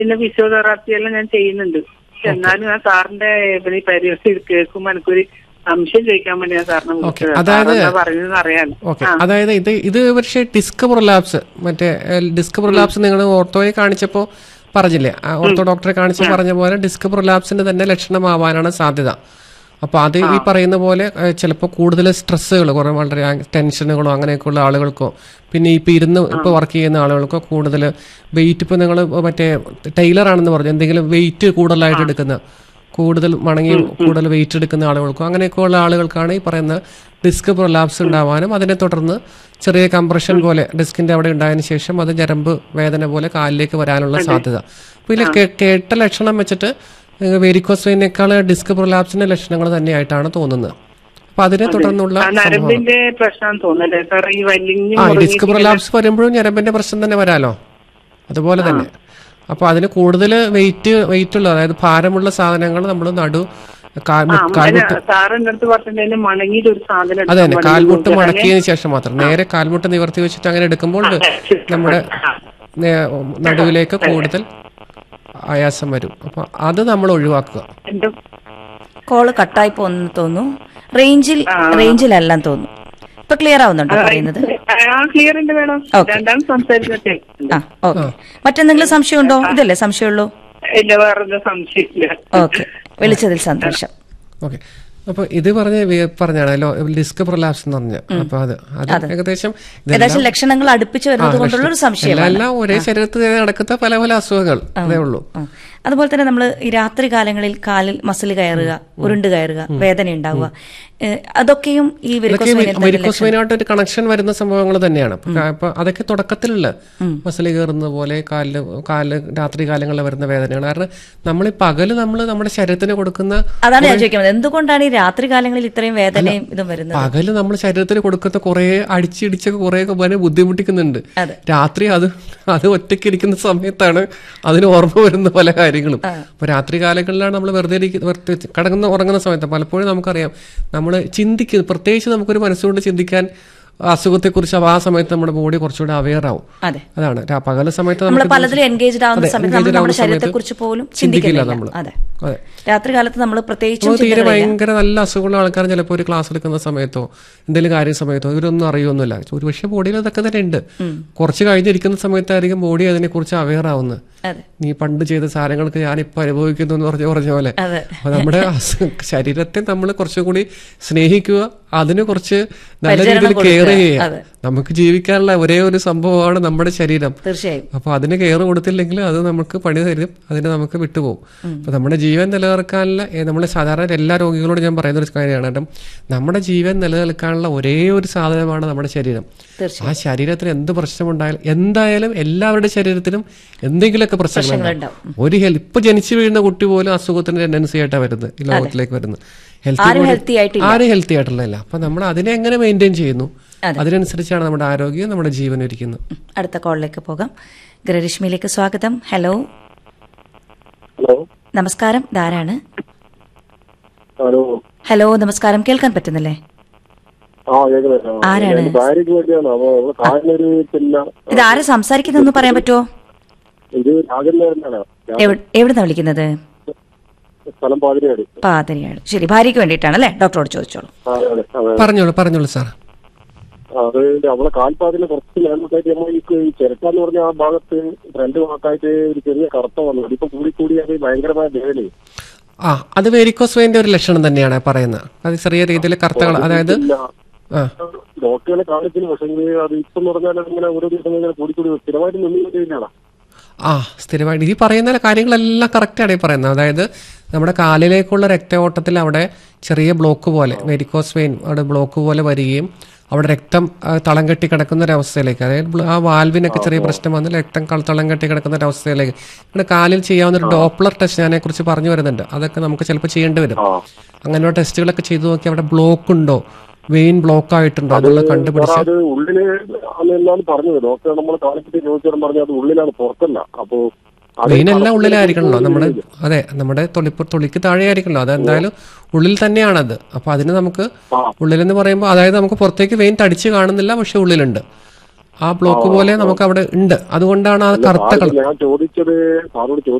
പിന്നെ ഫിസിയോതെറാപ്പി എല്ലാം ഞാൻ ചെയ്യുന്നുണ്ട് പക്ഷെ എന്നാലും ഞാൻ സാറിന്റെ പിന്നെ ഈ പരിസ്ഥിതി കേൾക്കുമ്പോ എനിക്കൊരു സംശയം ചോദിക്കാൻ വേണ്ടി ഞാൻ സാറിനെ ഓക്കെ വിളിച്ചത് അതായത് സാറെന്താ പറയുന്നത് അറിയാലോ ഓക്കെ അതായത് ഇത് ഇത് പക്ഷേ ഡിസ്ക് പ്രൊലാപ്സ് മറ്റേ ഡിസ്ക് പ്രൊലാപ്സ് നിങ്ങൾ ഓർത്തോയെ കാണിച്ചപ്പോൾ പറഞ്ഞില്ലേ ആ ഓർത്തോ ഡോക്ടറെ കാണിച്ച് പറഞ്ഞ പോലെ ഡിസ്ക് പ്രൊലാപ്സിന്റെ തന്നെ ലക്ഷണമാവാനാണ് സാധ്യത അപ്പോൾ അത് ഈ പറയുന്ന പോലെ ചിലപ്പോൾ കൂടുതൽ സ്ട്രെസ്സുകൾ കുറേ വളരെ ആ- ടെൻഷനുകളോ അങ്ങനെയൊക്കെയുള്ള ആളുകൾക്കോ പിന്നെ ഇപ്പോൾ ഇരുന്ന് ഇപ്പോൾ വർക്ക് ചെയ്യുന്ന ആളുകൾക്കോ കൂടുതൽ വെയിറ്റ് ഇപ്പോൾ നിങ്ങൾ മറ്റേ ടൈലർ ആണെന്ന് പറഞ്ഞു എന്തെങ്കിലും വെയിറ്റ് കൂടുതലായിട്ട് എടുക്കുന്ന കൂടുതൽ മണങ്ങി കൂടുതൽ വെയിറ്റ് എടുക്കുന്ന ആളുകൾക്കോ അങ്ങനെയൊക്കെ ഉള്ള ആളുകൾക്കാണ് ഈ പറയുന്ന ഡിസ്ക് പ്രൊലാപ്സ് ഉണ്ടാവാനും അതിനെ തുടർന്ന് ചെറിയ കംപ്രഷൻ പോലെ ഡിസ്കിന്റെ അവിടെ ഉണ്ടായതിനു ശേഷം അത് ഞരമ്പ് വേദന പോലെ കാലിലേക്ക് വരാനുള്ള സാധ്യത അപ്പോൾ ഇതിൽ കേ- കേട്ട ലക്ഷണം വെച്ചിട്ട് വെരിക്കോസ് വെയിനേക്കാൾ ഡിസ്ക് പ്രൊലാപ്സിന്റെ ലക്ഷണങ്ങൾ തന്നെയായിട്ടാണ് തോന്നുന്നത് അപ്പൊ അതിനെ തുടർന്നുള്ള ആ നരമ്പിന്റെ പ്രശ്നം തോന്നല്ലേ സാർ ഈ വലിഞ്ഞു ആ ഡിസ്ക് പ്രൊലാപ്സ് വരുമ്പോഴും ഞരമ്പിന്റെ പ്രശ്നം തന്നെ വരാലോ അതുപോലെ തന്നെ അപ്പൊ അതിന് കൂടുതൽ വെയിറ്റ് വെയിറ്റ് ഉള്ള അതായത് ഭാരമുള്ള സാധനങ്ങൾ നമ്മൾ നടു കാൽ ആ കാൽമുട്ട് സാറ് എന്റെ അടുത്ത് പറഞ്ഞിട്ടുണ്ടെങ്കിൽ മണങ്ങിയിട്ട് ഒരു സാധനം അതെ തന്നെ എടുക്കാൻ കാൽമുട്ട് വേണ്ടി മടക്കിയതിന് ശേഷം മാത്രം നേരെ കാൽമുട്ട് നിവർത്തി വെച്ചിട്ട് അങ്ങനെ എടുക്കുമ്പോൾ നമ്മുടെ നേ- നടുവിലേക്ക് കൂടുതൽ ആയാസം വരും അപ്പൊ അത് നമ്മൾ ഒഴിവാക്കുക എന്റെ കോള് കട്ടായി പോകുന്നു തോന്നുന്നു റേഞ്ചിൽ റേഞ്ചിലെല്ലാം തോന്നുന്നു ഇപ്പൊ ക്ലിയർ ആവുന്നുണ്ടോ പറയുന്നത് ആ ക്ലിയർ ഉണ്ട് വേണം Okay. രണ്ടാം സംസാരിച്ചിട്ടേ ആ ഓക്കെ മറ്റെന്തെങ്കിലും സംശയമുണ്ടോ ഇതല്ലേ സംശയമുള്ളൂ ഇല്ല വേറെ സംശയമില്ല ഓക്കെ വിളിച്ചതിൽ സന്തോഷം ഓക്കെ അപ്പൊ ഇത് പറഞ്ഞ വേ- പറഞ്ഞാണല്ലോ ഡിസ്ക് പ്രൊലാപ്സ് എന്ന് പറഞ്ഞ അപ്പൊ അത് അത് ഏകദേശം ഇതെല്ലാം ഏകദേശം ലക്ഷണങ്ങൾ അടുപ്പിച്ച് വരുന്നത് കൊണ്ടുള്ള ഒരു സംശയം എല്ലാം എല്ലാം ഒരേ ശരീരത്തിൽ നടക്കുന്ന പല പല അസുഖങ്ങൾ അതേ ഉള്ളൂ ആ. അതുപോലെ തന്നെ നമ്മൾ ഈ രാത്രി കാലങ്ങളിൽ കാലിൽ മസിൽ കയറുക ഉരുണ്ട് കയറുക വേദന ഉണ്ടാവുക ഏഹ്, അതൊക്കെയും ഈ വെരിക്കോസ് വെയിനിൽ തന്നെ വെരിക്കോസ് വെയിനായിട്ട് ഒരു കണക്ഷൻ വരുന്ന സംഭവങ്ങൾ തന്നെയാണ് അപ്പൊ കാ- അപ്പൊ അതൊക്കെ തുടക്കത്തിലുള്ള മസിൽ കയറുന്നത് പോലെ കാലില് കാല് രാത്രി കാലങ്ങളിൽ വരുന്ന വേദനകൾ കാരണം നമ്മൾ ഈ പകല് നമ്മൾ നമ്മുടെ ശരീരത്തിന് കൊടുക്കുന്ന അതാണ് ഞാൻ ചോദിക്കുന്നത് എന്തുകൊണ്ടാണ് ഈ രാത്രി കാലങ്ങളിൽ ഇത്രയും വേദനയും ഇതും വരുന്നത് പകല് നമ്മൾ ശരീരത്തിന് കൊടുക്കുന്ന കുറെ അടിച്ചിടിച്ചൊക്കെ കുറെ ഒക്കെ പറയുന്നത് അതെ. രാത്രി അത് അത് ഒറ്റയ്ക്ക് ഇരിക്കുന്ന സമയത്താണ് അതിന് ഓർമ്മ വരുന്ന പല കാര്യങ്ങളും അപ്പൊ രാത്രി കാലങ്ങളിലാണ് നമ്മൾ വെറുതെ ഇരിക്കുന്ന വെറുതെ കിടക്കുന്ന ഉറങ്ങുന്ന സമയത്ത് പലപ്പോഴും നമുക്കറിയാം നമ്മൾ ചിന്തിക്കുന്നത് പ്രത്യേകിച്ച് നമുക്കൊരു മനസ്സുകൊണ്ട് ചിന്തിക്കാൻ അസുഖത്തെക്കുറിച്ച് ആ സമയത്ത് നമ്മുടെ ബോഡി കുറച്ചുകൂടെ അവെയർ ആവും അതെ അതാണ് രാ- പകല് സമയത്ത് നമ്മൾ നമുക്ക് പലതിലും എൻഗേജ്ഡ് ആവുന്ന അതെ, സമയത്ത് നമ്മൾ engaged നമ്മുടെ ആവുന്ന ശരീരത്തെ സമയത്ത് കുറിച്ച് പോലും ചിന്തിക്കില്ല ചിന്തിക്കുന്നില്ല നമ്മള്. അതെ അതെ രാത്രി കാലത്ത് നമ്മൾ പ്രത്യേകിച്ചും നമുക്ക് തീരെ ചിന്തകളില്ല. ഭയങ്കര നല്ല അസുഖമുള്ള ആൾക്കാർ ചിലപ്പോൾ ഒരു ക്ലാസ് എടുക്കുന്ന സമയത്തോ എന്തെങ്കിലും കാര്യം സമയത്തോ ഇവരൊന്നും അറിയൊന്നുമില്ല ഒരുപക്ഷെ ബോഡിയിൽ അതൊക്കെ തന്നെ ഉണ്ട് കുറച്ച് കഴിഞ്ഞിരിക്കുന്ന സമയത്തായിരിക്കും ബോഡി അതിനെക്കുറിച്ച് അവെയർ ആവുന്നത് അതെ നീ പണ്ട് ചെയ്ത സാധനങ്ങൾക്ക് ഞാനിപ്പോ അനുഭവിക്കുന്നു എന്ന് പറഞ്ഞ പറഞ്ഞ പോലെ അതെ അപ്പൊ നമ്മുടെ അസു- ശരീരത്തെ നമ്മൾ കുറച്ചും കൂടി സ്നേഹിക്കുക അതിന് കുറച്ച് നല്ല പരിചരണം രീതിയിൽ കെയർ കൊടുക്കുക. ചെയ്യുക അതെ. നമുക്ക് ജീവിക്കാനുള്ള ഒരേ ഒരു സംഭവമാണ് നമ്മുടെ ശരീരം തീർച്ചയായും അപ്പൊ അതിന് കെയർ കൊടുത്തില്ലെങ്കിൽ അത് നമുക്ക് പണി തരും അതിന് നമുക്ക് വിട്ടുപോകും അപ്പൊ നമ്മുടെ ജീവൻ നിലനിർത്താനുള്ള ഏ, നമ്മളെ സാധാരണ എല്ലാ രോഗികളോടും ഞാൻ പറയുന്ന ഒരു കാര്യമാണ് കാരണം നമ്മുടെ ജീവൻ നിലനിൽക്കാനുള്ള ഒരേ ഒരു സാധനമാണ് നമ്മുടെ ശരീരം തീർച്ചയായും ആ ശരീരത്തിന് എന്ത് പ്രശ്നമുണ്ടായാലും എന്തായാലും എല്ലാവരുടെ ശരീരത്തിലും എന്തെങ്കിലുമൊക്കെ പ്രശ്നങ്ങളുണ്ടാവും ഉണ്ടാവും. ഒരു ഹെൽത്ത് ഇപ്പൊ ജനിച്ചു വീഴുന്ന കുട്ടി പോലും അസുഖത്തിന് ടെൻഡൻസി ആയിട്ടാണ് വരുന്നത് ഈ ലോകത്തിലേക്ക് വരുന്നത് ഹെൽത്തി ആരും healthy ആയിട്ടില്ല. ആരും ഹെൽത്തി ആയിട്ടുള്ളതല്ല അപ്പൊ നമ്മൾ അതിനെ എങ്ങനെ മെയിൻറ്റെയിൻ ചെയ്യുന്നു അതെ. അതിനനുസരിച്ചാണ് നമ്മുടെ ആരോഗ്യം നമ്മുടെ ജീവൻ ഇരിക്കുന്നത് ഉം. അടുത്ത കോളിലേക്ക് പോകാം ഗൃഹരശ്മിയിലേക്ക് സ്വാഗതം ഹലോ ഹലോ നമസ്കാരം ധാരാണ് ഹലോ ഹലോ നമസ്കാരം കേൾക്കാൻ പറ്റുന്നില്ലേ ആ കേൾക്കുന്നില്ല ആരാണ്? എന്റെ ഭാര്യക്ക് വേണ്ടിയാണ് അപ്പൊ അവള് കാലിനൊരു പിന്നെ ഇത് ആര് സംസാരിക്കുന്നതെന്ന് പറയാൻ പറ്റുമോ ഇത് രാജന്മാരനാണ് എവിടെ എവിടുന്നാ വിളിക്കുന്നത് സ്ഥലം പാതിരിയാട് പാതിരിയാണ് ശരി ഭാര്യയ്ക്ക് വേണ്ടിയിട്ടാണ് അല്ലേ ഡോക്ടറോട് ചോദിച്ചോളൂ ആ, അതെ അതെ പറഞ്ഞോളൂ പറഞ്ഞോളൂ സാർ അത് അവളെ കാൽപാതിന് കുറച്ച് നേരത്തായിട്ട് നമ്മൾ ഈ ഈ ചിരക്കാന്ന് പറഞ്ഞ ആ ഭാഗത്ത് രണ്ട് ഭാഗത്തായിട്ട് ഒരു ചെറിയ കറുത്ത വന്നു അതിപ്പോ കൂടി കൂടി അത് ഭയങ്കരമായ വേദന ആ അത് വെരിക്കോസ് വെയിന്റെ ഒരു ലക്ഷണം തന്നെയാണ് പറയുന്നത് അത് ചെറിയ രീതിയിൽ കറുത്തകൾ അതായത് ഇല്ല ആ ഡോക്ടറെ കാണിച്ചിന് പക്ഷേ അത് ഇപ്പം പറഞ്ഞാൽ ഇങ്ങനെ ഓരോ ദിവസം ഇങ്ങനെ കൂടി കൂടി സ്ഥിരമായിട്ട് നിന്നില്ല ആ സ്ഥിരമായിട്ട് ഈ പറയുന്ന കാര്യങ്ങളെല്ലാം കറക്റ്റാണ് ഈ പറയുന്നത് അതായത് നമ്മുടെ കാലിലേക്കുള്ള രക്തയോട്ടത്തിൽ അവിടെ ചെറിയ ബ്ലോക്ക് പോലെ വെരിക്കോസ് വെയിൻ അവിടെ ബ്ലോക്ക് പോലെ വരികയും അവിടെ രക്തം ആ, തളം കെട്ടി കിടക്കുന്ന ഒരു അവസ്ഥയിലേക്ക് അതായത് ബ്ല- ആ വാൽവിനൊക്കെ ചെറിയ പ്രശ്നം വന്ന് രക്തം കൾ- തളം കെട്ടി കിടക്കുന്ന ഒരു അവസ്ഥയിലേക്ക് ഇവിടെ കാലിൽ ചെയ്യാവുന്ന ഒരു ഡോപ്ലർ ടെസ്റ്റ് ഞാനെ കുറിച്ച് പറഞ്ഞു വരുന്നുണ്ട് അതൊക്കെ നമുക്ക് ചിലപ്പോൾ ചെയ്യേണ്ടി വരും ആ അങ്ങനെയുള്ള ടെസ്റ്റുകളൊക്കെ ചെയ്തു നോക്കി അവിടെ ബ്ലോക്ക് ഉണ്ടോ വെയിൻ ബ്ലോക്ക് ആയിട്ടുണ്ടോ അതുള്ള കണ്ടുപിടിച്ച് അത് ഉള്ളില് എന്നാണ് പറഞ്ഞത് ഡോക്ടറെ നമ്മൾ കാണിച്ചിട്ട് ചോദിച്ചാലും പറഞ്ഞു അത് ഉള്ളിലാണ് പുറത്തല്ല അപ്പോ അത് വെയിനെല്ലാം ഉള്ളിലായിരിക്കണല്ലോ നമ്മുടെ അതെ നമ്മുടെ തൊളിപ്പ് തൊളിക്ക് താഴെ ആയിരിക്കണല്ലോ അതെന്തായാലും ഉള്ളിൽ തന്നെയാണത് അപ്പൊ അതിന് നമുക്ക് ആ. ഉള്ളിലെന്ന് പറയുമ്പോൾ അതായത് നമുക്ക് പുറത്തേക്ക് വെയിൻ തടിച്ച് കാണുന്നില്ല പക്ഷെ ഉള്ളിലുണ്ട് ആ ബ്ലോക്ക് പോലെ നമുക്ക് അവിടെ ഉണ്ട് അതുകൊണ്ടാണ് ആ കറുത്ത കളർ ഞാൻ ചോദിച്ചത് സാറോട്